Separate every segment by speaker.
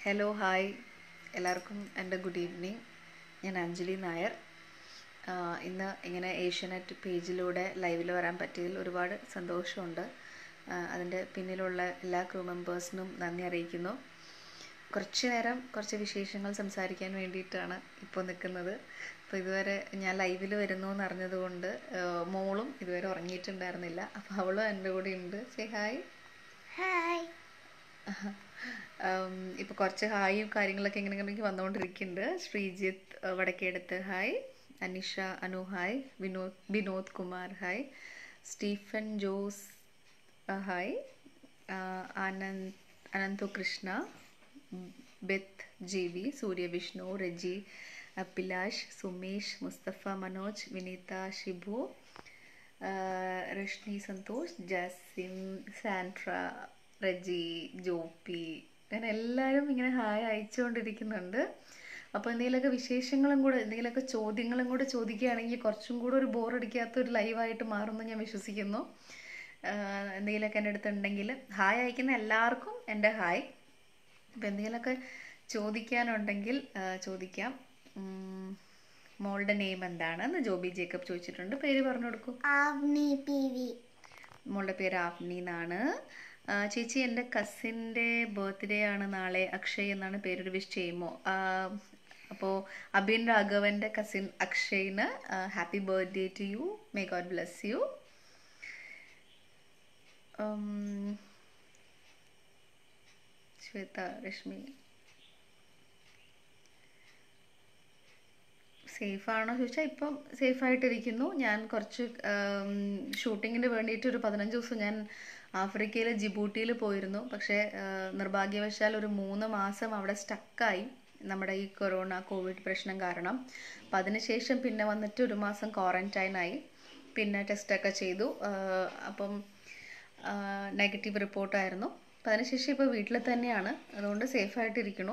Speaker 1: Hello hi എല്ലാവർക്കും എൻ്റെ good evening ഞാൻ അഞ്ജലി നായർ ആഹ് ഇന്ന് ഇങ്ങനെ ഏഷ്യാനെറ്റ് പേജിലൂടെ ലൈവിൽ വരാൻ പറ്റിയതിൽ ഒരുപാട് സന്തോഷമുണ്ട് ആഹ് അതിൻ്റെ പിന്നിലുള്ള എല്ലാ ക്രൂ മെമ്പേഴ്സിനും നന്ദി അറിയിക്കുന്നു കുറച്ച് നേരം കുറച്ച് വിശേഷങ്ങൾ സംസാരിക്കാൻ വേണ്ടിയിട്ടാണ് ഇപ്പോൾ നിൽക്കുന്നത് അപ്പോൾ ഇതുവരെ ഞാൻ ലൈവിൽ വരുന്നു എന്ന് അറിഞ്ഞതുകൊണ്ട് ആഹ് മോളും ഇതുവരെ ഉറങ്ങിയിട്ടുണ്ടായിരുന്നില്ല അപ്പോൾ അവളും എൻ്റെ കൂടെ ഉണ്ട് സേ ഹായ്
Speaker 2: ഹായ്
Speaker 1: ഇപ്പോൾ കുറച്ച് ഹായും കാര്യങ്ങളൊക്കെ ഇങ്ങനെ ഇങ്ങനെ വന്നുകൊണ്ടിരിക്കുന്നുണ്ട് ശ്രീജിത്ത് അഹ് Vadakkedath hi Anisha Anu hi Vinod Vinod Kumar hi Stephen Jose അഹ് ഹായ് ആഹ് Anand Ananthu Krishna Beth G V Suryavishnu Reji Abhilash Sumesh Musthafa Manoj Vineetha Shibu ആഹ് രശ്മി സന്തോഷ് ജാസിം സാൻഡ്ര റജി ജോപ്പി അങ്ങനെ എല്ലാവരും ഇങ്ങനെ ഹായ് അയച്ചുകൊണ്ടിരിക്കുന്നുണ്ട് അപ്പോൾ എന്തെങ്കിലുമൊക്കെ വിശേഷങ്ങളും കൂടെ എന്തെങ്കിലുമൊക്കെ ചോദ്യങ്ങളും കൂടെ ചോദിക്കുകയാണെങ്കിൽ കുറച്ചും കൂടെ ഒരു ബോറടിക്കാത്ത ഒരു ലൈവായിട്ട് മാറുമെന്ന് ഞാൻ വിശ്വസിക്കുന്നു ആഹ് എന്തെങ്കിലുമൊക്കെ എൻ്റെ അടുത്തുണ്ടെങ്കിൽ ഹായ് അയക്കുന്ന എല്ലാവർക്കും എൻ്റെ ഹായ് അപ്പോൾ എന്തെങ്കിലുമൊക്കെ ചോദിക്കാനുണ്ടെങ്കിൽ ആഹ് ചോദിക്കാം ഉം, മോളുടെ നെയിം എന്താണെന്ന് ജോബി ജേക്കബ് ചോദിച്ചിട്ടുണ്ട് പേര് പറഞ്ഞു കൊടുക്കൂ
Speaker 2: ആവ്നി പി വി
Speaker 1: മോളുടെ പേര് ആഫ്നി എന്നാണ് ആ, ചേച്ചി എൻ്റെ കസിൻ്റെ ബർത്ത്ഡേ ആണ് നാളെ അക്ഷയ് എന്നാണ് പേരൊരു വിഷ് ചെയ്യുമോ അപ്പോൾ അബിൻ രാഘവൻ്റെ കസിൻ അക്ഷയ്ന് happy birthday to you may God bless you Shweta Reshmi safe ആണോ ചോദിച്ചാൽ ഇപ്പം സേഫ് ആയിട്ടിരിക്കുന്നു ഞാൻ കുറച്ച് ഷൂട്ടിങ്ങിന് വേണ്ടിയിട്ട് ഒരു പതിനഞ്ച് ദിവസം ഞാൻ ആഫ്രിക്കയിലെ ജിബൂട്ടിയിൽ പോയിരുന്നു പക്ഷേ ആ, നിർഭാഗ്യവശാൽ ഒരു മൂന്ന് മാസം അവിടെ സ്റ്റക്കായി നമ്മുടെ ഈ കൊറോണ കോവിഡ് പ്രശ്നം കാരണം അപ്പം അതിനുശേഷം പിന്നെ വന്നിട്ട് ഒരു മാസം ക്വാറന്റൈനായി പിന്നെ ടെസ്റ്റൊക്കെ ചെയ്തു ആ, അപ്പം നെഗറ്റീവ് റിപ്പോർട്ടായിരുന്നു അപ്പം അതിനുശേഷം ഇപ്പോൾ വീട്ടിൽ തന്നെയാണ് അതുകൊണ്ട് സേഫായിട്ടിരിക്കണു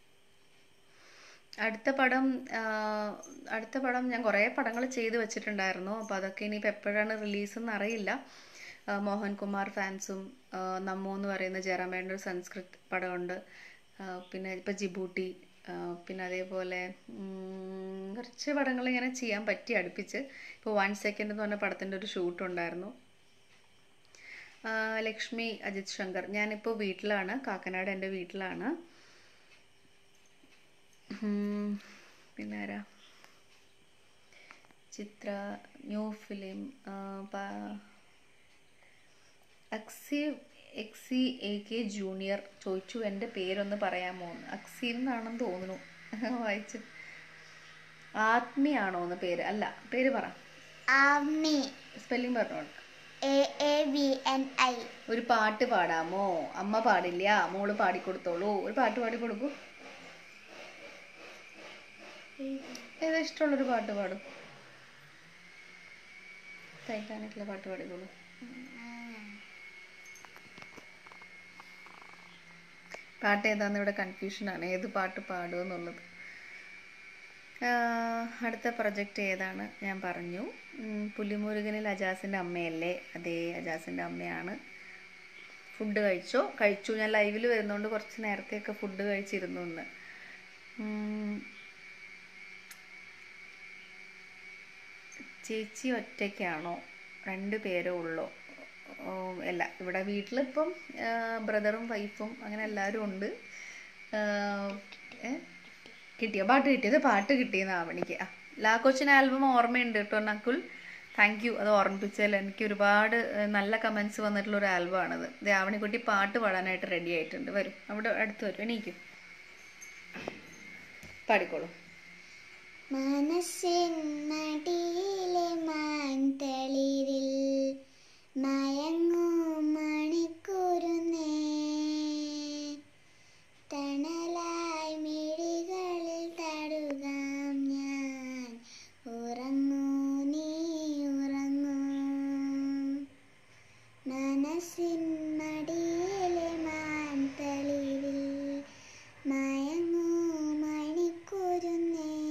Speaker 1: അടുത്ത പടം ആ, അടുത്ത പടം ഞാൻ കുറേ പടങ്ങൾ ചെയ്ത് വെച്ചിട്ടുണ്ടായിരുന്നു അപ്പോൾ അതൊക്കെ ഇനിയിപ്പോൾ എപ്പോഴാണ് റിലീസ് എന്ന് അറിയില്ല ആ, മോഹൻകുമാർ ഫാൻസും ആ, നമ്മു എന്ന് പറയുന്ന ജയറാമേൻ്റെ ഒരു സംസ്കൃത് പടമുണ്ട് ആ, പിന്നെ ഇപ്പോൾ ജിബൂട്ടി ആ, പിന്നെ അതേപോലെ ഉം, കുറച്ച് പടങ്ങൾ ഇങ്ങനെ ചെയ്യാൻ പറ്റി അടുപ്പിച്ച് ഇപ്പോൾ വൺ സെക്കൻഡ് എന്ന് പറഞ്ഞ പടത്തിൻ്റെ ഒരു ഷൂട്ട് ഉണ്ടായിരുന്നു ആ, ലക്ഷ്മി അജിത് ശങ്കർ ഞാനിപ്പോൾ വീട്ടിലാണ് കാക്കനാട് എൻ്റെ വീട്ടിലാണ് ഉം, പിന്നെ ആരാ ചിത്ര ന്യൂ ഫിലിം അക്സി എക്സി എ കെ ജൂനിയർ ചോദിച്ചു എൻ്റെ പേരൊന്ന് പറയാമോ എന്ന് അക്സി എന്നാണെന്ന് തോന്നുന്നു വായിച്ചു ആത്മിയാണോ എന്ന് പേര് അല്ല പേര് പറ
Speaker 2: ആവ്നി
Speaker 1: സ്പെല്ലിംഗ് പറഞ്ഞോളൂ
Speaker 2: A A V N I
Speaker 1: ഒരു പാട്ട് പാടാമോ അമ്മ പാടില്ല മോള് പാടിക്കൊടുത്തോളൂ ഒരു പാട്ട് പാടിക്കൊടുക്കൂ ഏതാ ഇഷ്ടമുള്ളൊരു പാട്ട് പാടും ടൈറ്റാനിക്കിലെ പാട്ട് പാടിക്കോളൂ പാട്ട് ഏതാന്ന് ഇവിടെ കൺഫ്യൂഷനാണ് ഏത് പാട്ട് പാടുമെന്നുള്ളത് ആഹ് അടുത്ത പ്രൊജക്റ്റ് ഏതാണ് ഞാൻ പറഞ്ഞു ഉം, പുലിമുരുകനിൽ അജാസിൻ്റെ അമ്മയല്ലേ അതെ അജാസിൻ്റെ അമ്മയാണ് ഫുഡ് കഴിച്ചോ കഴിച്ചു ഞാൻ ലൈവിൽ വരുന്നതുകൊണ്ട് കുറച്ച് നേരത്തെയൊക്കെ ഫുഡ് കഴിച്ചിരുന്നു ഇന്ന് ഉം, ചേച്ചി ഒറ്റയ്ക്കാണോ രണ്ട് പേരേ ഉള്ളോ ഓ, അല്ല ഇവിടെ വീട്ടിലിപ്പം ബ്രദറും വൈഫും അങ്ങനെ എല്ലാവരും ഉണ്ട് ആഹ്, ഏ? കിട്ടിയോ പാട്ട് കിട്ടിയത് പാട്ട് കിട്ടിയെന്ന് ആവണിക്ക് ആ ലാ കൊച്ചിൻ ആൽബം ഓർമ്മയുണ്ട് കേട്ടോ നക്കുൽ താങ്ക് യു അത് ഓർമ്മിപ്പിച്ചതിൽ എനിക്ക് ഒരുപാട് ഏഹ്, നല്ല കമൻസ് വന്നിട്ടുള്ള ഒരു ആൽബമാണത് ആവണിക്കുട്ടി പാട്ട് പാടാനായിട്ട് റെഡി ആയിട്ടുണ്ട് വരും അവിടെ അടുത്ത് വരും എണീക്കും പാടിക്കോളൂ
Speaker 2: മനസ്സിൻ മടിയിലെ മാൻതളിരിൽ മയങ്ങൂ മണിക്കൂരുന്നേ തണലായി മിഴികളിൽ തടുകാം ഞാൻ ഉറങ്ങൂ നീ ഉറങ്ങൂ മനസ്സിൻ മടിയിലെ മാൻതളിരിൽ മയങ്ങൂ മണിക്കൂരുന്നേ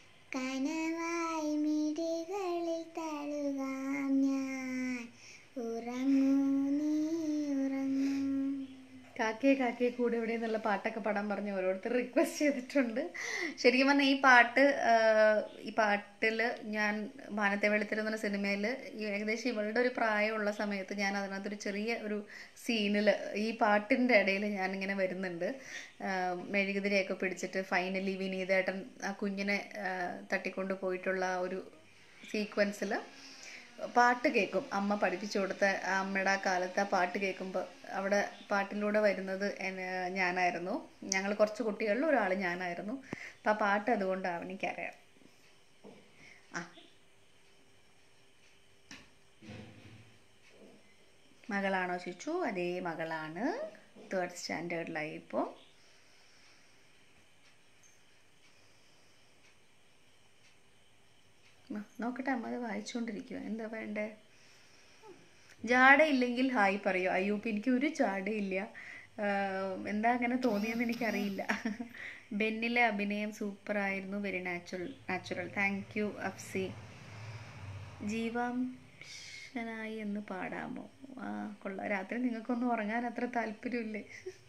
Speaker 2: കനവായി മിഴികളിൽ തഴുകാം ഞാൻ
Speaker 1: കാക്കേ കാക്കേ കൂടെ ഇവിടെ എന്നുള്ള പാട്ടൊക്കെ പാടാൻ പറഞ്ഞ് ഓരോരുത്തർ റിക്വസ്റ്റ് ചെയ്തിട്ടുണ്ട് ശരിക്കും പറഞ്ഞാൽ ഈ പാട്ട് ആ, ഈ പാട്ടിൽ ഞാൻ മാനത്തെ വെളുത്തിരി എന്ന സിനിമയിൽ ഏകദേശം ഇവളുടെ ഒരു പ്രായമുള്ള സമയത്ത് ഞാൻ അതിനകത്തൊരു ചെറിയ ഒരു സീനിൽ ഈ പാട്ടിൻ്റെ ഇടയിൽ ഞാനിങ്ങനെ വരുന്നുണ്ട് ആ, മെഴുകുതിരിയൊക്കെ പിടിച്ചിട്ട് ഫൈനലി വിനീതേട്ടൻ ആ കുഞ്ഞിനെ ആ, തട്ടിക്കൊണ്ട് പോയിട്ടുള്ള ആ ഒരു സീക്വൻസിൽ പാട്ട് കേൾക്കും അമ്മ പഠിപ്പിച്ചു കൊടുത്ത ആ അമ്മയുടെ ആ കാലത്ത് ആ പാട്ട് കേൾക്കുമ്പോൾ അവിടെ പാട്ടിലൂടെ വരുന്നത് എന്നെ- ഞാനായിരുന്നു ഞങ്ങൾ കുറച്ച് കുട്ടികളിൽ ഒരാൾ ഞാനായിരുന്നു അപ്പം ആ പാട്ട് അതുകൊണ്ടാണ് എനിക്കറിയാം ആ മകളാണോ ചോദിച്ചു അതേ മകളാണ് തേർഡ് സ്റ്റാൻഡേർഡിലായി ഇപ്പോൾ ആ, നോക്കട്ടെ അമ്മ അത് വായിച്ചുകൊണ്ടിരിക്കുക എന്താ വേണ്ടേ ജാടയില്ലെങ്കിൽ ഹായ് പറയൂ അയ്യൂപ്പ് എനിക്ക് ഒരു ജാടയില്ല ആഹ് എന്താ അങ്ങനെ തോന്നിയെന്ന് എനിക്കറിയില്ല ബെന്നിലെ അഭിനയം സൂപ്പർ ആയിരുന്നു very natural natural thank you Afsi ജീവാംശനായി എന്ന് പാടാമോ ആ കൊള്ളാം രാത്രി നിങ്ങൾക്കൊന്നും ഉറങ്ങാൻ അത്ര താല്പര്യമില്ലേ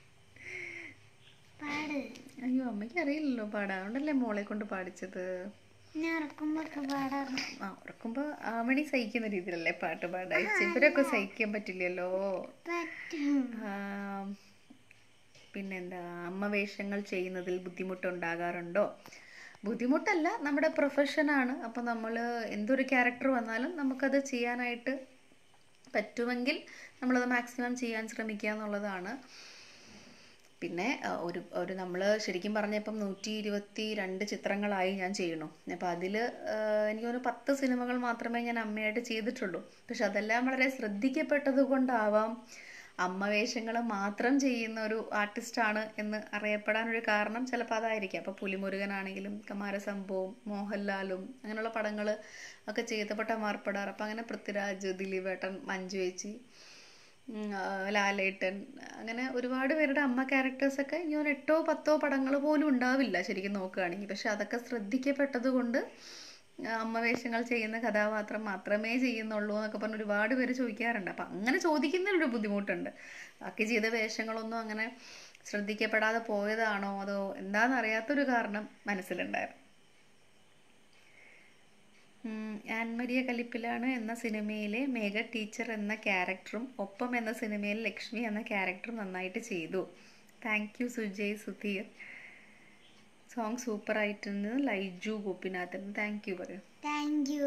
Speaker 2: പാട്
Speaker 1: അയ്യോ അമ്മയ്ക്ക് അറിയില്ലല്ലോ പാടാൻ അതുകൊണ്ടല്ലേ മോളെ കൊണ്ട് പാടിച്ചത്
Speaker 2: ഞാൻ ഉറക്കുമ്പോഴൊക്കെ പാടാറുണ്ട്
Speaker 1: ആ ഉറക്കുമ്പോൾ ആവണി സഹിക്കുന്ന രീതിയിലല്ലേ പാട്ട് പാടാ ഇവരൊക്കെ സഹിക്കാൻ പറ്റില്ലല്ലോ
Speaker 2: പറ്റും
Speaker 1: ആ, പിന്നെന്താ അമ്മ വേഷങ്ങൾ ചെയ്യുന്നതിൽ ബുദ്ധിമുട്ടുണ്ടാകാറുണ്ടോ ബുദ്ധിമുട്ടല്ല നമ്മുടെ പ്രൊഫഷനാണ് അപ്പം നമ്മൾ എന്തൊരു ക്യാരക്ടർ വന്നാലും നമുക്കത് ചെയ്യാനായിട്ട് പറ്റുമെങ്കിൽ നമ്മളത് മാക്സിമം ചെയ്യാൻ ശ്രമിക്കുക എന്നുള്ളതാണ് പിന്നെ ആ, ഒരു ഒരു നമ്മൾ ശരിക്കും പറഞ്ഞ ഇപ്പം നൂറ്റി ഇരുപത്തി രണ്ട് ചിത്രങ്ങളായി ഞാൻ ചെയ്യണു അപ്പം അതിൽ എനിക്ക് തോന്നുന്നു പത്ത് സിനിമകൾ മാത്രമേ ഞാൻ അമ്മയായിട്ട് ചെയ്തിട്ടുള്ളൂ പക്ഷെ അതെല്ലാം വളരെ ശ്രദ്ധിക്കപ്പെട്ടത് കൊണ്ടാവാം അമ്മ വേഷങ്ങൾ മാത്രം ചെയ്യുന്ന ഒരു ആർട്ടിസ്റ്റാണ് എന്ന് അറിയപ്പെടാനൊരു കാരണം ചിലപ്പോൾ അതായിരിക്കും അപ്പോൾ പുലിമുരുകനാണെങ്കിലും കമാരസംഭവം മോഹൻലാലും അങ്ങനെയുള്ള പടങ്ങൾ ഒക്കെ ചെയ്തപ്പെട്ട മാർപ്പെടാറ് അപ്പം അങ്ങനെ പൃഥ്വിരാജ് ദിലീപേട്ടൻ മഞ്ജു ചേച്ചി ഉം, ആ, ലാലേട്ടൻ അങ്ങനെ ഒരുപാട് പേരുടെ അമ്മ ക്യാരക്ടേഴ്സൊക്കെ ഇനി ഒരു എട്ടോ പത്തോ പടങ്ങൾ പോലും ഉണ്ടാവില്ല ശരിക്കും നോക്കുകയാണെങ്കിൽ പക്ഷെ അതൊക്കെ ശ്രദ്ധിക്കപ്പെട്ടത് കൊണ്ട് ആ, അമ്മ വേഷങ്ങൾ ചെയ്യുന്ന കഥാപാത്രം മാത്രമേ ചെയ്യുന്നുള്ളൂ എന്നൊക്കെ പറഞ്ഞ് ഒരുപാട് പേര് ചോദിക്കാറുണ്ട് അപ്പം അങ്ങനെ ചോദിക്കുന്നതിനൊരു ബുദ്ധിമുട്ടുണ്ട് ബാക്കി ചെയ്ത വേഷങ്ങളൊന്നും അങ്ങനെ ശ്രദ്ധിക്കപ്പെടാതെ പോയതാണോ അതോ എന്താണെന്ന് അറിയാത്തൊരു കാരണം മനസ്സിലുണ്ടായിരുന്നു ഉം, ആൻമരിയ കലിപ്പിലാണ് എന്ന സിനിമയിലെ മേഘ ടീച്ചർ എന്ന ക്യാരക്ടറും ഒപ്പം എന്ന സിനിമയിൽ ലക്ഷ്മി എന്ന ക്യാരക്ടറും നന്നായിട്ട് ചെയ്തു thank you Sujay Sudheer song super ആയിട്ടുണ്ട് ലൈജു ഗോപിനാഥൻ താങ്ക് യു പറയൂ
Speaker 2: താങ്ക് യു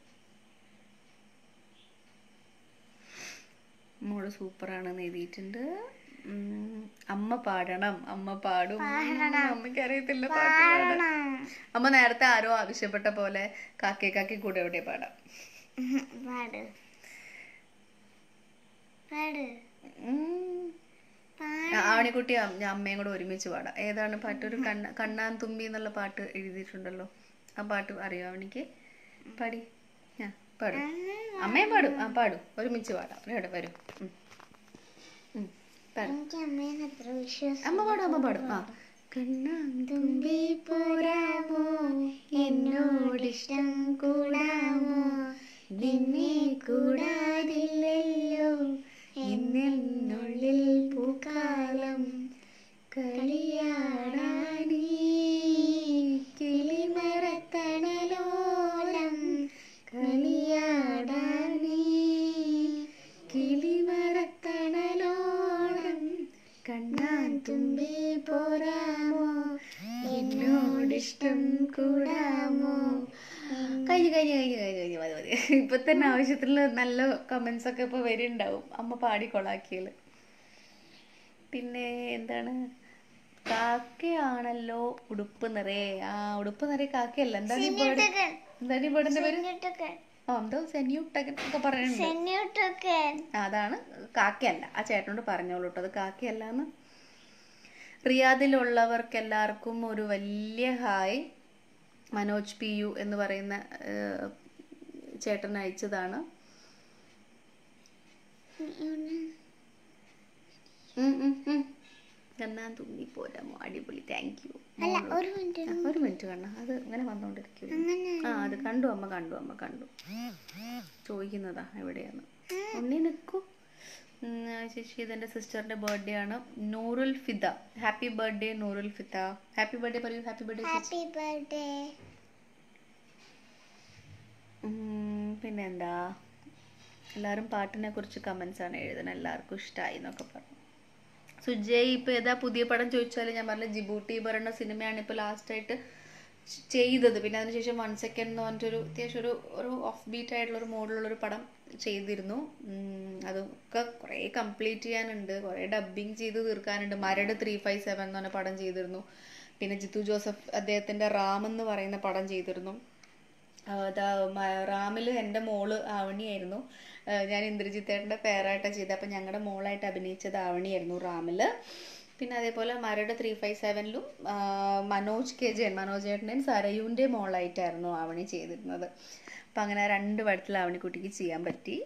Speaker 1: മോള് സൂപ്പറാണെന്ന് എഴുതിയിട്ടുണ്ട് ഉം, അമ്മ പാടണം അമ്മ പാടും അമ്മയ്ക്ക് അറിയത്തില്ല പാട്ട് പാടാൻ അമ്മ നേരത്തെ ആരോ ആവശ്യപ്പെട്ട പോലെ കാക്കേ കാക്കി കൂടെ എവിടെ പാടാം
Speaker 2: പാട് പാട്
Speaker 1: ഉം. ആ, ആവണിക്കുട്ടി അം- ഞാൻ അമ്മയും കൂടെ ഒരുമിച്ച് പാടാം ഏതാണ് പാട്ട് ഒരു കണ്ണ കണ്ണാൻ തുമ്പി എന്നുള്ള പാട്ട് എഴുതിയിട്ടുണ്ടല്ലോ ആ പാട്ട് അറിയോ അവനിക്ക് പാടി ആ പാടും അമ്മയും പാടും ആ പാടും ഒരുമിച്ച് പാടാം ഇവിടെ വരും ഉം. ഉം, പാടും
Speaker 2: എനിക്ക് അമ്മേനെ അത്ര വിശ്വാസം
Speaker 1: അമ്മ പാടും അമ്മ പാടും ആ കണ്ണാൻ തുമ്പി പോരാമോ എന്നോടിഷ്ടം കൂടാമോ നിന്നെ കൂടാതില്ലല്ലോ ഇന്നെന്നുള്ളിൽ പൂക്കാലം കളിയാടാനീ കിളിമരത്തണലോലം കളിയാടാനീ കിളിമരത്തണലോലം കണ്ണാൻ തുമ്പി പോരാമോ എന്നോടിഷ്ടം കൂടാമോ കഴിഞ്ഞു കഴിഞ്ഞു കഴിഞ്ഞു കഴിഞ്ഞു കഴിഞ്ഞു മതി മതി ഇപ്പൊ തന്നെ ആവശ്യത്തിൽ നല്ല കമന്റ്സ് ഒക്കെ ഇപ്പൊ വരുന്നുണ്ടാവും അമ്മ പാടി കൊളാക്കിയാല് പിന്നെ എന്താണ് കാക്കയാണല്ലോ ഉടുപ്പ് നിറയെ ആ ഉടുപ്പ് നിറയെ കാക്കയല്ല എന്താണ് ഈ ബേർഡ് എന്താണ് ഈ ബേർഡിന്റെ പേര്
Speaker 2: സെന്യൂട്ടൊക്കെ
Speaker 1: ആ എന്തോ സെന്യൂട്ടകൻ ഒക്കെ പറയുന്നുണ്ട്
Speaker 2: സെന്യൂട്ടൊക്കെ
Speaker 1: ആ, അതാണ് കാക്കയല്ല ആ ചേട്ടനോട് പറഞ്ഞോളൂ കേട്ടോ അത് കാക്കയല്ല എന്ന് റിയാദിലുള്ളവർക്ക് എല്ലാവർക്കും ഒരു വലിയ ഹായ് മനോജ് പി യു എന്ന് പറയുന്ന ഏഹ്, ചേട്ടൻ അയച്ചതാണ് ഉം, ഉം, ഉം. കണ്ണാൻ തുമ്പി പോരാമോ അടിപൊളി താങ്ക് യു
Speaker 2: അല്ല ഒരു മിനിറ്റ്
Speaker 1: ഒരു മിനിറ്റ് കണ്ണ അത് ഇങ്ങനെ വന്നോണ്ടിരിക്കും
Speaker 2: അങ്ങനെ
Speaker 1: ആ അത് കണ്ടു അമ്മ കണ്ടു അമ്മ കണ്ടു ചോദിക്കുന്നതാ എവിടെയാന്ന് ഉണ്ണി നിൽക്കൂ ഉം, ആ ചേച്ചി ഇതെൻ്റെ സിസ്റ്ററിൻ്റെ ബർത്ത്ഡേ ആണ് നൂറുൽ Fida happy birthday Noorul Fida happy birthday പറയൂ ഹാപ്പി ബർത്ത്ഡേ ചേച്ചി
Speaker 2: ഹാപ്പി ബർത്ത്ഡേ
Speaker 1: ഉം, പിന്നെന്താ എല്ലാവരും പാട്ടിനെ കുറിച്ച് കമൻസ് ആണ് എഴുതുന്നത് എല്ലാവർക്കും ഇഷ്ടമായി എന്നൊക്കെ പറഞ്ഞു സുജയ് ഇപ്പൊ ഏതാ പുതിയ പടം ചോദിച്ചാൽ ഞാൻ പറഞ്ഞ ജിബൂട്ടി പറയുന്ന സിനിമയാണ് ഇപ്പൊ ലാസ്റ്റ് ആയിട്ട് ച് ചെയ്തത് പിന്നെ അതിനുശേഷം വൺ സെക്കൻഡ് എന്ന് പറഞ്ഞിട്ടൊരു അത്യാവശ്യം ഒരു ഒരു ഓഫ് ബീറ്റ് ആയിട്ടുള്ള ഒരു മോഡലുള്ള ഒരു പടം ചെയ്തിരുന്നു ഉം, അതൊക്കെ കുറേ കംപ്ലീറ്റ് ചെയ്യാനുണ്ട് കുറേ ഡബ്ബിങ് ചെയ്ത് തീർക്കാനുണ്ട് മരട് ത്രീ ഫൈവ് സെവൻ എന്ന് പറഞ്ഞ പടം ചെയ്തിരുന്നു പിന്നെ ജിത്തു ജോസഫ് അദ്ദേഹത്തിന്റെ റാം എന്ന് പറയുന്ന പടം ചെയ്തിരുന്നു റാമിൽ എൻ്റെ മോള് ആവണിയായിരുന്നു ആ, ഞാൻ ഇന്ദ്രജിത്തേട്ടൻ്റെ പേരായിട്ടാണ് ചെയ്തത് അപ്പം ഞങ്ങളുടെ മോളായിട്ട് അഭിനയിച്ചത് ആവണിയായിരുന്നു റാമിൽ പിന്നെ അതേപോലെ മരട് ത്രീ ഫൈവ് സെവനിലും മനോജ് കെ ജയൻ മനോജ് ചേട്ടൻ്റെയും സരയുൻ്റെ മോളായിട്ടായിരുന്നു ആവണി ചെയ്തിരുന്നത് അപ്പം അങ്ങനെ രണ്ട് പടത്തിൽ ആവണിക്കുട്ടിക്ക് ചെയ്യാൻ പറ്റി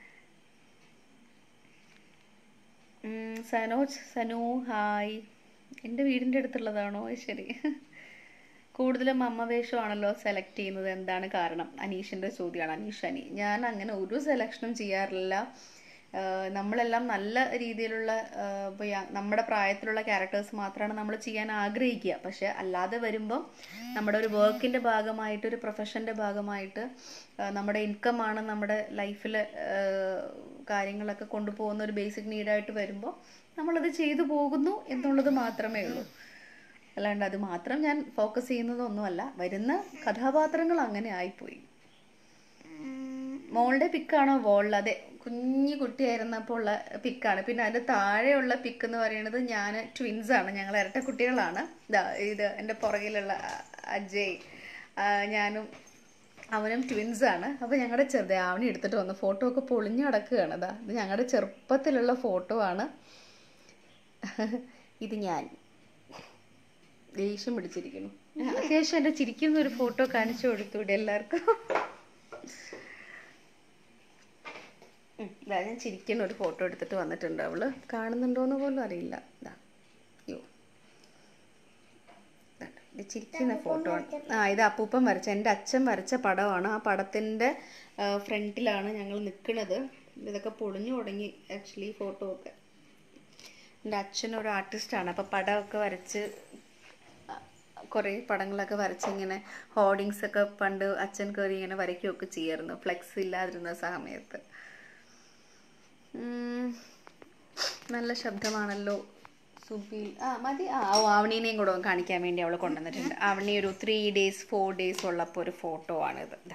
Speaker 1: ഉം, സനോജ് സനു ഹായ് എൻ്റെ വീടിൻ്റെ അടുത്തുള്ളതാണോ അത് ശരി കൂടുതലും അമ്മ വേഷമാണല്ലോ സെലക്ട് ചെയ്യുന്നത് എന്താണ് കാരണം അനീഷിൻ്റെ ചോദ്യമാണ് അനീഷ് അനി ഞാൻ അങ്ങനെ ഒരു സെലക്ഷനും ചെയ്യാറില്ല ആഹ് നമ്മളെല്ലാം നല്ല രീതിയിലുള്ള ആഹ് ഇപ്പൊ യ- നമ്മുടെ പ്രായത്തിലുള്ള ക്യാരക്ടേഴ്സ് മാത്രമാണ് നമ്മൾ ചെയ്യാൻ ആഗ്രഹിക്കുക പക്ഷെ അല്ലാതെ വരുമ്പം നമ്മുടെ ഒരു വർക്കിൻ്റെ ഭാഗമായിട്ട് ഒരു പ്രൊഫഷൻ്റെ ഭാഗമായിട്ട് ആഹ് നമ്മുടെ ഇൻകം ആണ് നമ്മുടെ ലൈഫിൽ കാര്യങ്ങളൊക്കെ കൊണ്ടുപോകുന്ന ഒരു ബേസിക് നീഡായിട്ട് വരുമ്പോൾ നമ്മളത് ചെയ്തു പോകുന്നു എന്നുള്ളത് മാത്രമേ ഉള്ളൂ അല്ലാണ്ട് അത് മാത്രം ഞാൻ ഫോക്കസ് ചെയ്യുന്നതൊന്നുമല്ല വരുന്ന കഥാപാത്രങ്ങൾ അങ്ങനെ ആയിപ്പോയി മോളുടെ പിക്കാണോ വോളിൽ അതെ കുഞ്ഞു കുട്ടിയായിരുന്നപ്പോൾ ഉള്ള പിക്കാണ് പിന്നെ അതിന്റെ താഴെയുള്ള പിക്ക് എന്ന് പറയുന്നത് ഞാൻ ട്വിൻസ് ആണ് ഞങ്ങൾ ഇരട്ട കുട്ടികളാണ് ദാ ഇത് എൻ്റെ പുറകിലുള്ള അ- അജയ് ആ, ഞാനും അവനും ട്വിൻസ് ആണ് അപ്പോൾ ഞങ്ങളുടെ ചെറുതെ ആവണി എടുത്തിട്ട് വന്നു ഫോട്ടോ ഒക്കെ പൊളിഞ്ഞു കിടക്കുകയാണ് ഇതാ ഇത് ഞങ്ങളുടെ ചെറുപ്പത്തിലുള്ള ഫോട്ടോ ആണ് ഇത് ഞാൻ ദേഷ്യം പിടിച്ചിരിക്കുന്നു അത്യാവശ്യം എൻ്റെ ചിരിക്കുന്ന ഒരു ഫോട്ടോ കാണിച്ചു കൊടുത്തൂടെ എല്ലാവർക്കും ഉം, ദാ ഞാൻ ചിരിക്കുന്ന ഒരു ഫോട്ടോ എടുത്തിട്ട് വന്നിട്ടുണ്ട് അവള് കാണുന്നുണ്ടോന്ന് പോലും അറിയില്ല ഇതാ അയ്യോ ദാ, ഇത് ചിരിക്കുന്ന ഫോട്ടോ ആണ് ആ ഇത് അപ്പൂപ്പൻ വരച്ച എൻ്റെ അച്ഛൻ വരച്ച പടമാണ് ആ പടത്തിൻ്റെ ഫ്രണ്ടിലാണ് ഞങ്ങൾ നിൽക്കുന്നത് ഇതൊക്കെ പൊളിഞ്ഞു തുടങ്ങി ആക്ച്വലി ഫോട്ടോ ഒക്കെ എൻ്റെ അച്ഛൻ ഒരു ആർട്ടിസ്റ്റാണ് അപ്പോൾ പടമൊക്കെ വരച്ച് കുറേ പടങ്ങളൊക്കെ വരച്ച് ഇങ്ങനെ ഹോർഡിങ്സ് ഒക്കെ പണ്ട് അച്ഛൻ കയറി ഇങ്ങനെ വരയ്ക്കുകയൊക്കെ ചെയ്യായിരുന്നു ഫ്ലെക്സ് ഇല്ലാതിരുന്ന സമയത്ത് ഉം, നല്ല ശബ്ദമാണല്ലോ സുബീൽ ആ മതി ആ ഓ ആവണീനെയും കൂടെ ഒന്ന് കാണിക്കാൻ വേണ്ടി അവൾ കൊണ്ടുവന്നിട്ടുണ്ട് ആവണി ഒരു ത്രീ ഡേയ്സ് ഫോർ ഡേയ്സ് ഉള്ളപ്പോൾ ഒരു ഫോട്ടോ ആണിത് ഇതാ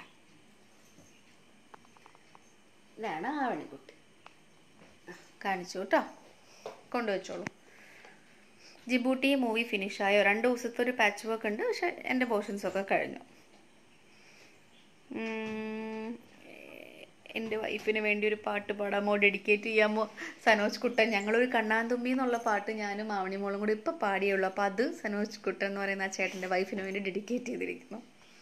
Speaker 1: ഇതാണ് ആവണിക്കുട്ടി ആ, കാണിച്ചു കേട്ടോ കൊണ്ടുവച്ചോളൂ ജിബൂട്ടി മൂവി ഫിനിഷായോ രണ്ട് ദിവസത്തെ ഒരു പാച്ച് വർക്ക് ഉണ്ട് പക്ഷെ എൻ്റെ പോർഷൻസ് ഒക്കെ കഴിഞ്ഞു ഉം, എൻ്റെ വൈഫിന് വേണ്ടി ഒരു പാട്ട് പാടാമോ ഡെഡിക്കേറ്റ് ചെയ്യാമോ സനോജ് കുട്ടൻ ഞങ്ങളൊരു കണ്ണാന്തുമ്പി എന്നുള്ള പാട്ട് ഞാനും മാവണി മോളും കൂടി ഇപ്പം പാടിയുള്ളൂ അപ്പോൾ അത് സനോജ് കുട്ടൻ എന്ന് പറയുന്ന ആ ചേട്ടൻ്റെ വൈഫിന് വേണ്ടി ഡെഡിക്കേറ്റ് ചെയ്തിരിക്കുന്നു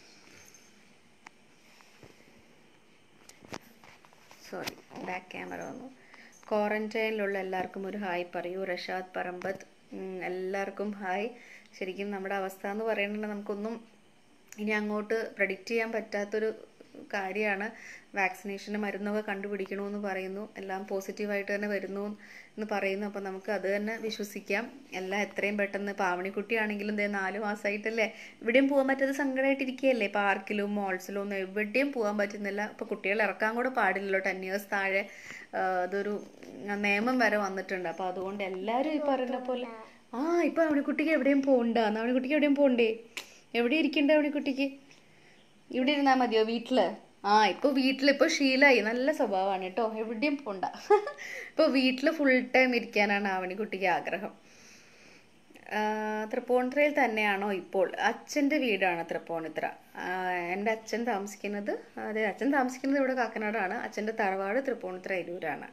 Speaker 1: സോറി ബാക്ക് ക്യാമറ വന്നു ക്വാറന്റൈനിലുള്ള എല്ലാവർക്കും ഒരു ഹായ് പറയൂ റഷാദ് പറമ്പത്ത് ഉം, എല്ലാവർക്കും ഹായ് ശരിക്കും നമ്മുടെ അവസ്ഥ എന്ന് പറയുന്നത് നമുക്കൊന്നും ഇനി അങ്ങോട്ട് പ്രഡിക്റ്റ് ചെയ്യാൻ പറ്റാത്തൊരു കാര്യമാണ് വാക്സിനേഷന് മരുന്നൊക്കെ കണ്ടുപിടിക്കണമെന്ന് പറയുന്നു എല്ലാം പോസിറ്റീവായിട്ട് തന്നെ വരുന്നു എന്ന് പറയുന്നു അപ്പോൾ നമുക്ക് അത് തന്നെ വിശ്വസിക്കാം എല്ലാം എത്രയും പെട്ടെന്ന് പാവണിക്കുട്ടിയാണെങ്കിലും ദേ നാല് മാസമായിട്ടല്ലേ എവിടെയും പോകാൻ പറ്റാതെ സങ്കടമായിട്ടിരിക്കുകയല്ലേ പാർക്കിലും മോൾസിലും ഒന്നും എവിടെയും പോകാൻ പറ്റുന്നില്ല അപ്പോൾ കുട്ടികളെ ഇറക്കാൻ കൂടെ പാടില്ലല്ലോ ടെൻ ഇയേഴ്സ് താഴെ ആ, അതൊരു നിയമം വരെ വന്നിട്ടുണ്ട് അപ്പോൾ അതുകൊണ്ട് എല്ലാവരും ഈ പറയുന്ന പോലെ ആ ഇപ്പൊ അവണിക്കുട്ടിക്ക് എവിടെയും പോകണ്ട അവണിക്കുട്ടിക്ക് എവിടെയും പോകണ്ടേ എവിടെ ഇരിക്കണ്ട അവണിക്കുട്ടിക്ക് ഇവിടെ ഇരുന്നാ മതിയോ വീട്ടില് ആ ഇപ്പൊ വീട്ടിൽ ഇപ്പൊ ശീലായി നല്ല സ്വഭാവമാണ് കേട്ടോ എവിടെയും പോണ്ട ഇപ്പൊ വീട്ടില് ഫുൾ ടൈം ഇരിക്കാനാണ് ആവണിക്കുട്ടിക്ക് ആഗ്രഹം ആ, തൃപ്പൂണിത്തുറയിൽ തന്നെയാണോ ഇപ്പോൾ അച്ഛൻ്റെ വീടാണ് തൃപ്പൂണിത്തുറ ആ, എൻ്റെ അച്ഛൻ താമസിക്കുന്നത് അതെ അച്ഛൻ താമസിക്കുന്നത് ഇവിടെ കാക്കനാടാണ് അച്ഛൻ്റെ തറവാട് തൃപ്പൂണിത്തുറ എരൂരാണ്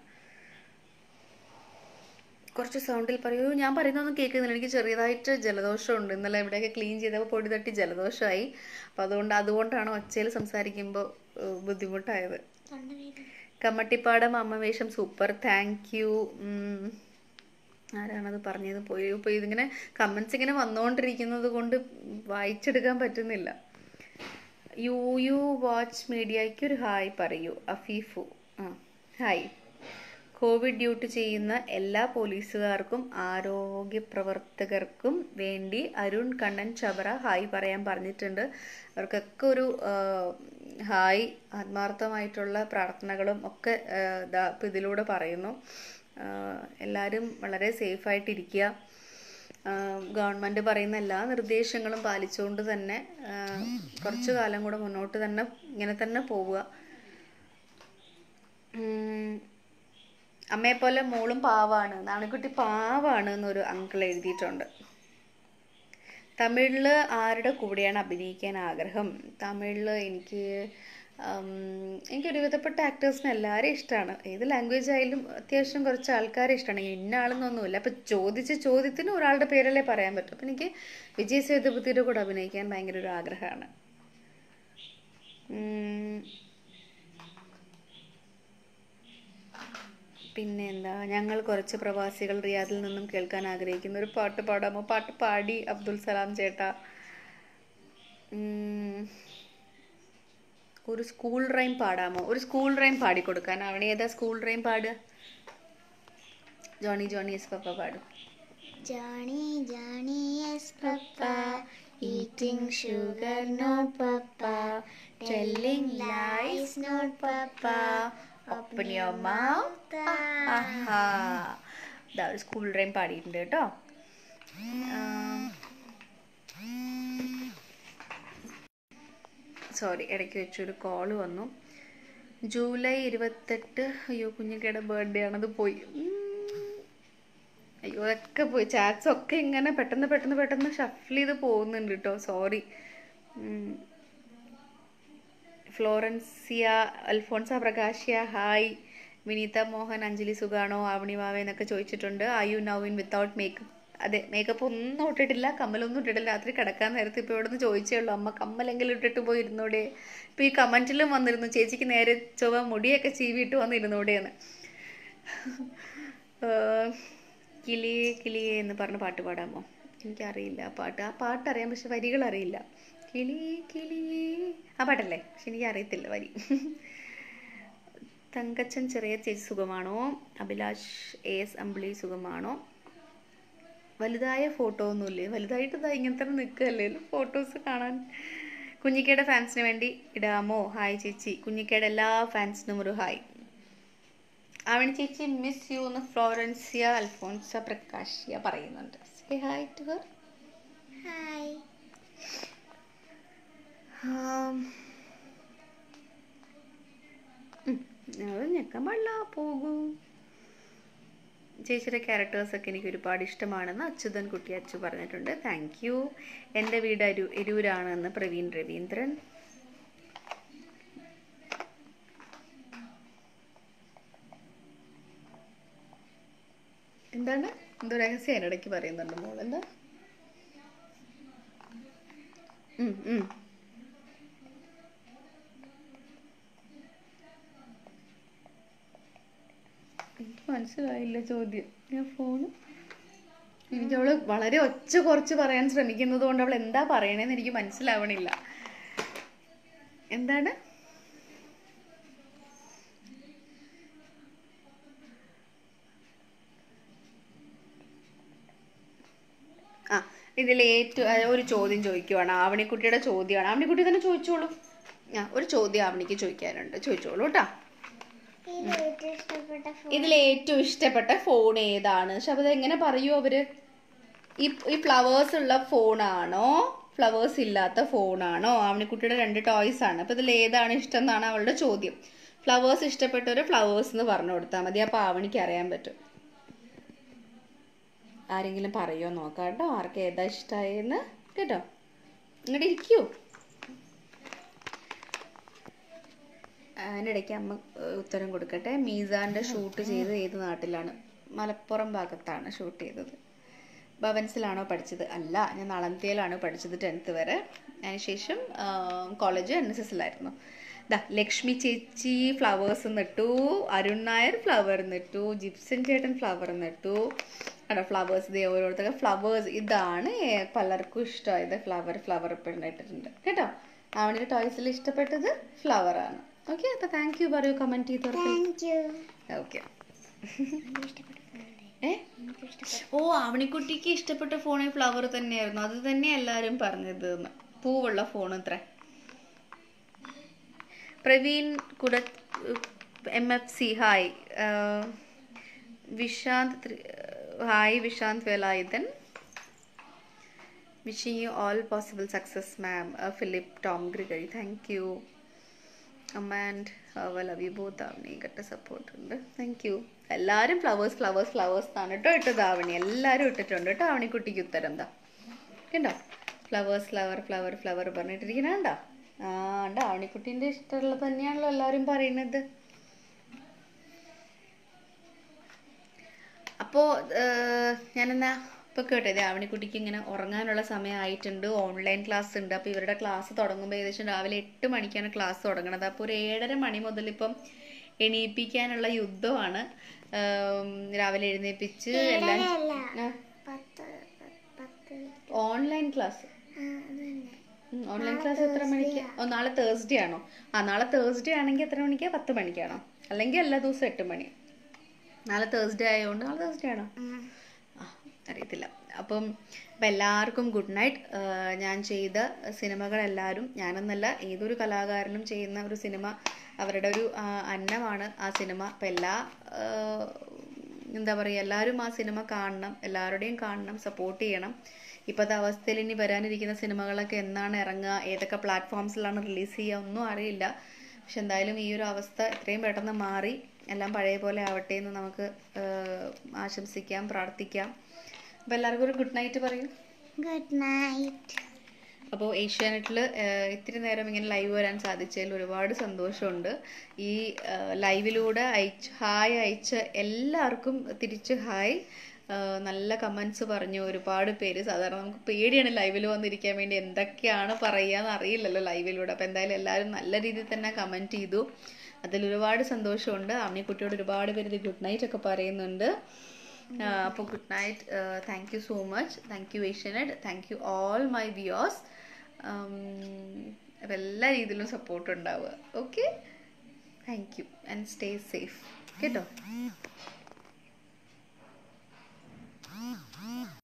Speaker 1: കുറച്ച് സൗണ്ടിൽ പറയൂ ഞാൻ പറയുന്നൊന്നും കേൾക്കുന്നില്ല എനിക്ക് ചെറിയതായിട്ട് ജലദോഷമുണ്ട് ഇന്നലെ ഇവിടെയൊക്കെ ക്ലീൻ ചെയ്തപ്പോൾ പൊടി തട്ടി ജലദോഷമായി അപ്പോൾ അതുകൊണ്ട് അതുകൊണ്ടാണ് ഒച്ചയിൽ സംസാരിക്കുമ്പോൾ ഏഹ്, ബുദ്ധിമുട്ടായത് കമ്മട്ടിപ്പാടം അമ്മവേഷം സൂപ്പർ താങ്ക് യു ആരാണത് പറഞ്ഞത് പോയി ഇപ്പോൾ ഇതിങ്ങനെ കമൻസ് ഇങ്ങനെ വന്നുകൊണ്ടിരിക്കുന്നത് കൊണ്ട് വായിച്ചെടുക്കാൻ പറ്റുന്നില്ല യു യു വാച്ച് മീഡിയയ്ക്ക് ഒരു ഹായ് പറയൂ അഫീഫു ആ ഹായ് കോവിഡ് ഡ്യൂട്ടി ചെയ്യുന്ന എല്ലാ പോലീസുകാർക്കും ആരോഗ്യ പ്രവർത്തകർക്കും വേണ്ടി അരുൺ കണ്ണൻ ചവറ ഹായ് പറയാൻ പറഞ്ഞിട്ടുണ്ട് അവർക്കൊക്കെ ഒരു ആ, ഹായ് ആത്മാർത്ഥമായിട്ടുള്ള പ്രാർത്ഥനകളും ഒക്കെ ആ, ദാ ഇപ്പം ഇതിലൂടെ പറയുന്നു ആ, എല്ലാവരും വളരെ സേഫായിട്ടിരിക്കുക ഗവൺമെൻറ് പറയുന്ന എല്ലാ നിർദ്ദേശങ്ങളും പാലിച്ചുകൊണ്ട് തന്നെ ആ, കുറച്ചു കാലം കൂടെ മുന്നോട്ട് തന്നെ ഇങ്ങനെ തന്നെ പോവുക ഉം, അമ്മയെപ്പോലെ മോളും പാവാണ് നാണിക്കുട്ടി പാവാണ് എന്നൊരു അങ്കിൾ എഴുതിയിട്ടുണ്ട് തമിഴിൽ ആരുടെ കൂടെയാണ് അഭിനയിക്കാൻ ആഗ്രഹം തമിഴിൽ എനിക്ക് ഉം, എനിക്ക് ഒരുവിധപ്പെട്ട ആക്ടേഴ്സിന് എല്ലാവരെയും ഇഷ്ടമാണ് ഏത് ലാംഗ്വേജ് ആയാലും അത്യാവശ്യം കുറച്ച് ആൾക്കാരെ ഇഷ്ടമാണ് ഇന്ന ആളെന്നൊന്നുമില്ല അപ്പം ചോദിച്ച ചോദ്യത്തിന് ഒരാളുടെ പേരല്ലേ പറയാൻ പറ്റും അപ്പം എനിക്ക് വിജയ് സേതുപതിയുടെ കൂടെ അഭിനയിക്കാൻ ഭയങ്കര ഒരു ആഗ്രഹമാണ് ഉം, പിന്നെ എന്താ ഞങ്ങൾ കുറച്ച് പ്രവാസികൾ റിയാദിൽ നിന്നും കേൾക്കാൻ ആഗ്രഹിക്കുന്ന ഒരു പാട്ട് പാടാമോ പാട്ട് പാടി അബ്ദുൽ സലാം ചേട്ടാ ഉം, ഒരു സ്കൂൾ റൈം പാടാമോ ഒരു സ്കൂൾ റൈം പാടിക്കൊടുക്കാൻ അവനെ ഏതാ സ്കൂൾ റൈം പാടുക ജോണി ജോണി എസ് പപ്പ പാടും
Speaker 2: Johnny, Johnny, yes, Papa. Eating sugar, no, Papa. Telling lies, not Papa.
Speaker 1: Open your mouth. ആഹാ ഇതാ ഒരു സ്കൂൾ റൈം പാടിയിട്ടുണ്ട് കേട്ടോ സോറി ഇടയ്ക്ക് വെച്ചൊരു കോള് വന്നു ജൂലൈ ഇരുപത്തെട്ട് അയ്യോ കുഞ്ഞിക്കയുടെ ബർത്ത്ഡേ ആണത് പോയി ഉം. അയ്യോ അതൊക്കെ പോയി ചാറ്റ്സ് ഒക്കെ ഇങ്ങനെ പെട്ടെന്ന് പെട്ടെന്ന് പെട്ടെന്ന് ഷഫിൾ ചെയ്ത് പോകുന്നുണ്ട് കേട്ടോ sorry Florencia Alphonsa Prakashya hi Vineetha Mohan Anjali സുഗാണോ ആവണി വാവ എന്നൊക്കെ ചോദിച്ചിട്ടുണ്ട് ആ you now in without makeup അതെ മേക്കപ്പ് ഒന്നും ഇട്ടിട്ടില്ല കമ്മലൊന്നും ഇട്ടിട്ടില്ല രാത്രി കിടക്കാൻ നേരത്ത് ഇപ്പോൾ ഇവിടെ നിന്ന് ചോദിച്ചേ ഉള്ളൂ അമ്മ കമ്മലെങ്കിലും ഇട്ടിട്ട് പോയി ഇരുന്നൂടെ ഇപ്പോൾ ഈ കമൻറ്റിലും വന്നിരുന്നു ചേച്ചിക്ക് നേരെ ചൊവ്വ മുടിയൊക്കെ ചീവിയിട്ട് വന്നിരുന്നൂടെയെന്ന് ഏഹ്, കിളിയേ കിളിയേ എന്ന് പറഞ്ഞ പാട്ട് പാടാമോ എനിക്കറിയില്ല ആ പാട്ട് ആ പാട്ട് അറിയാം പക്ഷെ വരികൾ അറിയില്ല കിളിയേ കിളിയേ ആ പാട്ടല്ലേ പക്ഷെ എനിക്ക് അറിയത്തില്ല വരി തങ്കച്ചൻ ചെറിയ ചേച്ചി സുഖമാണോ അഭിലാഷ് എ എസ് അമ്പിളി സുഖമാണോ വലുതായ ഫോട്ടോ ഒന്നുമില്ലേ വലുതായിട്ട് ഇതാ ഇങ്ങനത്തെ നിൽക്കുകയല്ലേ ഫോട്ടോസ് കാണാൻ കുഞ്ഞിക്കയുടെ ഫാൻസിന് വേണ്ടി ഇടാമോ ഹായ് ചേച്ചി കുഞ്ഞിക്കയുടെ എല്ലാ ഫാൻസിനും ഒരു ഹായ് ആവണി ചേച്ചി മിസ് യു എന്ന് ഫ്ലോറൻസിയ അൽഫോൻസ പ്രകാശ്യ പറയുന്നുണ്ട് say hi to her
Speaker 2: Hi.
Speaker 1: അത് ഞെക്കാൻ പാടില്ല പോകൂ ചേച്ചിയുടെ ക്യാരക്ടേഴ്സൊക്കെ എനിക്ക് ഒരുപാട് ഇഷ്ടമാണെന്ന് അച്യുതൻ കുട്ടി അച്ചു പറഞ്ഞിട്ടുണ്ട് താങ്ക് യു എൻ്റെ വീട് അരു എരൂരാണെന്ന് പ്രവീൺ രവീന്ദ്രൻ എന്താണ് എന്തോ രഹസ്യം അതിൻ്റെ ഇടയ്ക്ക് പറയുന്നുണ്ട് മോൾ എന്താ ഉം, ഉം. എനിക്ക് മനസ്സിലായില്ല ചോദ്യം ഞാൻ ഫോൺ എനിക്ക് അവള് വളരെ ഒച്ച കുറച്ച് പറയാൻ ശ്രമിക്കുന്നത് കൊണ്ട് അവൾ എന്താ പറയണേന്ന് എനിക്ക് മനസ്സിലാവണില്ല എന്താണ് ആ ഇതിൽ ഏറ്റവും ഒരു ചോദ്യം ചോദിക്കുവാണ് ആവണിക്കുട്ടിയുടെ ചോദ്യമാണ് ആവണിക്കുട്ടി തന്നെ ചോദിച്ചോളൂ ആ ഒരു ചോദ്യം ആവണിക്ക് ചോദിക്കാനുണ്ട് ചോദിച്ചോളൂ കേട്ടോ
Speaker 2: ഇതിൽ ഏറ്റവും ഇഷ്ടപ്പെട്ട food
Speaker 1: ഇതിൽ ഏറ്റവും ഇഷ്ടപ്പെട്ട ഫോൺ ഏതാണ് ശബദ എങ്ങനെ പറയൂ അവര് ഈ ഈ ഫ്ലവേഴ്സ് ഉള്ള ഫോണാണോ ഫ്ലവേഴ്സ് ഇല്ലാത്ത ഫോണാണോ ആവണിക്കുട്ടിയുടെ രണ്ട് ടോയ്സ് ആണ് അപ്പൊ ഇതിൽ ഏതാണ് ഇഷ്ടം എന്നാണ് അവളുടെ ചോദ്യം ഫ്ലവേഴ്സ് ഇഷ്ടപ്പെട്ടവര് ഫ്ലവേഴ്സ് എന്ന് പറഞ്ഞു കൊടുത്താൽ മതി അപ്പൊ ആവണിക്ക് അറിയാൻ പറ്റും ആരെങ്കിലും പറയുമോ നോക്കാം കേട്ടോ ആർക്ക് ഏതാ ഇഷ്ടമായെന്ന് കേട്ടോ ഇങ്ങോട്ട് ഇരിക്കൂ അതിനിടയ്ക്ക് അമ്മ ഏഹ്, ഉത്തരം കൊടുക്കട്ടെ മീസാന്റെ ഷൂട്ട് ചെയ്തത് ഏത് നാട്ടിലാണ് മലപ്പുറം ഭാഗത്താണ് ഷൂട്ട് ചെയ്തത് ഭവൻസിലാണോ പഠിച്ചത് അല്ല ഞാൻ നളന്തിയിലാണ് പഠിച്ചത് ടെൻത്ത് വരെ അതിനുശേഷം കോളേജ് എൻ എസ് എസിലായിരുന്നു ദാ ലക്ഷ്മി ചേച്ചി ഫ്ലവേഴ്സ് നിട്ടു അരുൺ നായർ ഫ്ലവർ നിട്ടു ജിപ്സൻ ചേട്ടൻ ഫ്ലവർ നിട്ടു അവിടെ ഫ്ലവേഴ്സ് ഇതേ ഓരോരുത്തർക്ക് ഫ്ലവേഴ്സ് ഇതാണ് ഏ- പലർക്കും ഇഷ്ടമായത് ഫ്ലവർ ഫ്ലവർ ഇപ്പോഴും ഇട്ടിട്ടുണ്ട് കേട്ടോ അവൻ്റെ ടോയ്സിൽ ഇഷ്ടപ്പെട്ടത് ഫ്ലവർ ആണ് ഓക്കെ അപ്പോൾ താങ്ക് യു പറയൂ കമൻറ്റ് ചെയ്തവർക്ക്
Speaker 2: Thank you.
Speaker 1: ഓക്കെ
Speaker 2: എനിക്ക് ഇഷ്ടപ്പെട്ട ഫോൺ
Speaker 1: ഏ
Speaker 2: എനിക്ക് ഇഷ്ടപ്പെട്ട
Speaker 1: ഓ ആവണിക്കുട്ടിക്ക് ഇഷ്ടപ്പെട്ട ഫോൺ ഫ്ലവർ തന്നെയായിരുന്നു അത് തന്നെ എല്ലാരും പറഞ്ഞത് എന്ന്. പൂവുള്ള ഫോൺ അത്ര പ്രവീൺ കുട M F C hi Vishanth ത്രി- hi Vishanth Velayudhan wishing you all possible success ma'am Philip Tom Gregory thank you അമ്മ and love you both Avani കട്ട സപ്പോർട്ട് ഉണ്ട് താങ്ക് യു എല്ലാവരും ഫ്ലവേഴ്സ് ഫ്ലവേഴ്സ് ഫ്ലവേഴ്സ് ആണ് കേട്ടോ ഇട്ടത് ആവണി എല്ലാവരും ഇട്ടിട്ടുണ്ട് കേട്ടോ ആവണിക്കുട്ടിക്ക് ഉത്തരം എന്താ കണ്ടോ ഫ്ലവേഴ്സ് ഫ്ലവർ ഫ്ലവർ ഫ്ലവർ പറഞ്ഞിട്ടിരിക്കണ കണ്ടോ ആ ഉണ്ട് ആവണിക്കുട്ടീൻ്റെ ഇഷ്ടമുള്ളത് തന്നെയാണല്ലോ എല്ലാവരും പറയുന്നത് അപ്പോൾ ഞാനെന്നാ ഇപ്പോൾ കേട്ടത് ആവണിക്കുട്ടിക്ക് ഇങ്ങനെ ഉറങ്ങാനുള്ള സമയമായിട്ടുണ്ട് ഓൺലൈൻ ക്ലാസ് ഉണ്ട് അപ്പോൾ ഇവരുടെ ക്ലാസ് തുടങ്ങുമ്പോൾ ഏകദേശം രാവിലെ എട്ട് മണിക്കാണ് ക്ലാസ് തുടങ്ങുന്നത് അപ്പോൾ ഒരു ഏഴര മണി മുതൽ ഇപ്പം എണീപ്പിക്കാനുള്ള യുദ്ധമാണ് ആം, രാവിലെ എഴുന്നേപ്പിച്ച് എല്ലാം
Speaker 2: അല്ല
Speaker 1: ആ,
Speaker 2: പത്ത് പത്ത്
Speaker 1: ഓൺലൈൻ ക്ലാസ്
Speaker 2: ആ അത് തന്നെ
Speaker 1: ഓൺലൈൻ ക്ലാസ് എത്ര മണിക്ക് ഓ നാളെ തേഴ്സ്ഡേ ആണോ ആ നാളെ തേഴ്സ്ഡേ ആണെങ്കിൽ എത്ര മണിക്കാ പത്ത് മണിക്കാണോ അല്ലെങ്കിൽ എല്ലാ ദിവസവും എട്ട് മണി നാളെ തേഴ്സ്ഡേ ആയതുകൊണ്ട് നാളെ തേഴ്സ്ഡേ ആണോ
Speaker 2: ഉം.
Speaker 1: ആ, അറിയത്തില്ല അപ്പം അപ്പം എല്ലാവർക്കും ഗുഡ് നൈറ്റ് ഞാൻ ചെയ്ത സിനിമകളെല്ലാവരും ഞാനെന്നല്ല ഏതൊരു കലാകാരനും ചെയ്യുന്ന ഒരു സിനിമ അവരുടെ ഒരു ആ, അന്നമാണ് ആ സിനിമ അപ്പം എല്ലാ ആ, എന്താ പറയുക എല്ലാവരും ആ സിനിമ കാണണം എല്ലാവരുടെയും കാണണം സപ്പോർട്ട് ചെയ്യണം ഇപ്പോഴത്തെ അവസ്ഥയിൽ ഇനി വരാനിരിക്കുന്ന സിനിമകളൊക്കെ എന്നാണ് ഇറങ്ങുക ഏതൊക്കെ പ്ലാറ്റ്ഫോംസിലാണ് റിലീസ് ചെയ്യുക ഒന്നും അറിയില്ല പക്ഷെ എന്തായാലും ഈ ഒരു അവസ്ഥ എത്രയും പെട്ടെന്ന് മാറി എല്ലാം പഴയ പോലെ ആവട്ടെ എന്ന് നമുക്ക് ആ, ആശംസിക്കാം പ്രാർത്ഥിക്കാം അപ്പോൾ എല്ലാവർക്കും ഒരു ഗുഡ് നൈറ്റ് പറയൂ
Speaker 2: ഗുഡ് നൈറ്റ്
Speaker 1: അപ്പോൾ ഏഷ്യാനെറ്റിൽ ഇത്തിരി നേരം ഇങ്ങനെ ലൈവ് വരാൻ സാധിച്ചതിൽ ഒരുപാട് സന്തോഷമുണ്ട് ഈ ആ, ലൈവിലൂടെ അയച്ച് ഹായ് അയച്ച എല്ലാവർക്കും തിരിച്ച് ഹായ് ആ, നല്ല കമൻസ് പറഞ്ഞു ഒരുപാട് പേര് സാധാരണ നമുക്ക് പേടിയാണ് ലൈവിൽ വന്നിരിക്കാൻ വേണ്ടി എന്തൊക്കെയാണ് പറയുകയെന്ന് അറിയില്ലല്ലോ ലൈവിലൂടെ അപ്പോൾ എന്തായാലും എല്ലാവരും നല്ല രീതിയിൽ തന്നെ കമൻറ്റ് ചെയ്തു അതിൽ ഒരുപാട് സന്തോഷമുണ്ട് അമ്മിക്കുട്ടിയോട് ഒരുപാട് പേര് ഗുഡ് നൈറ്റ് ഒക്കെ പറയുന്നുണ്ട് അപ്പോൾ good night thank you so much thank you Asianet thank you all my viewers അപ്പോൾ എല്ലാ രീതിയിലും സപ്പോർട്ട് ഉണ്ടാവുക okay thank you and stay safe കേട്ടോ